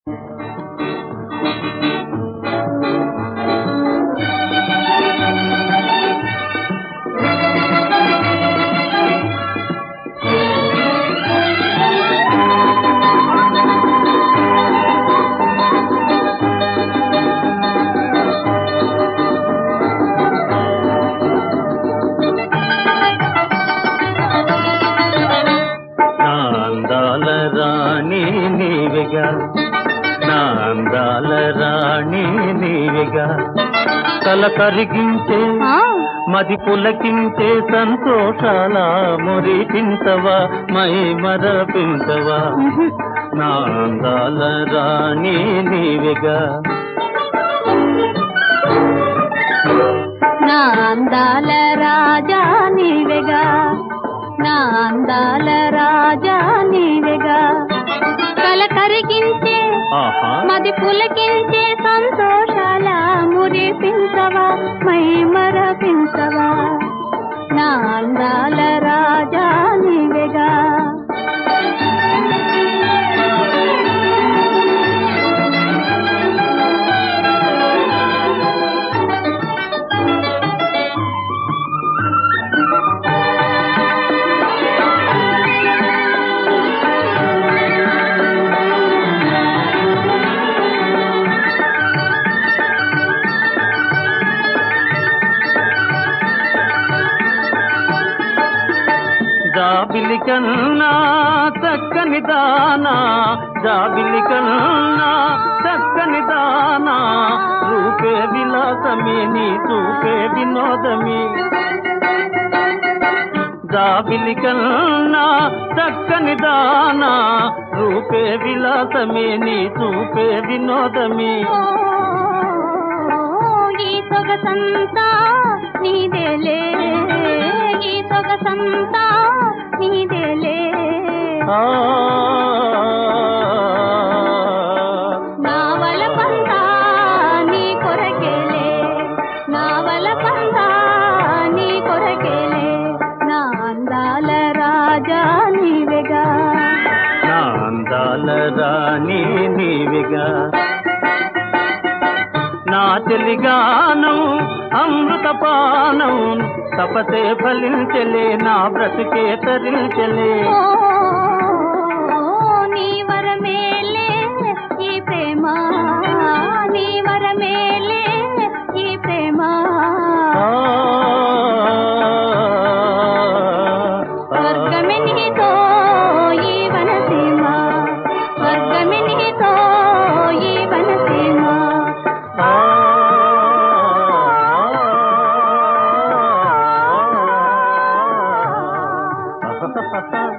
నా అందాల రాణి నీవిగా నా అందాల రాణి నీవిగా తల కరిగించే మది పులకించే సంతోషాల మురిపించవా మై మరపించవా నా అందాల రాణి నీవిగా నా అందాల రాజా నీవెగా నా అందాల రాజా నీవెగా కల కరిగించే ఆహా మది పులకించే సంతోషాల మురిపించవా మై మరపించవా నా అందాల రాజా నీవెగా జాబిలి కన్నా చక్కని దానా జాబిలి కన్నా చక్కని దానా రూపే విలాసమే నీ చూపే వినోదమే జాబిలి కన్నా చక్కని దానా రూపే విలాసమే నీ చూపే వినోదమే ఓ, ఈ సొగసంతా నీదేలే ఈ సొగసంతా నీదేలే ఆ నా వలపంతా నీ కొరకేలే నా వలపంతా నీ కొరకేలే నా అందాల రాజా నీవెగా నా అందాల రాణి నీవిగా నా తెలిగానం అమృతపానం తపసే ఫలించలే నా బ్రతుకే తరించలే ఓ, నీ వరమేలే ఈ ప్రేమ నీ వరమేలే ఈ ప్రేమ ఆ, స్వర్గమే నీతో ఈ వనసీమ స్వర్గమే నీతో ఈ వనసీమ ఆ, ఆ.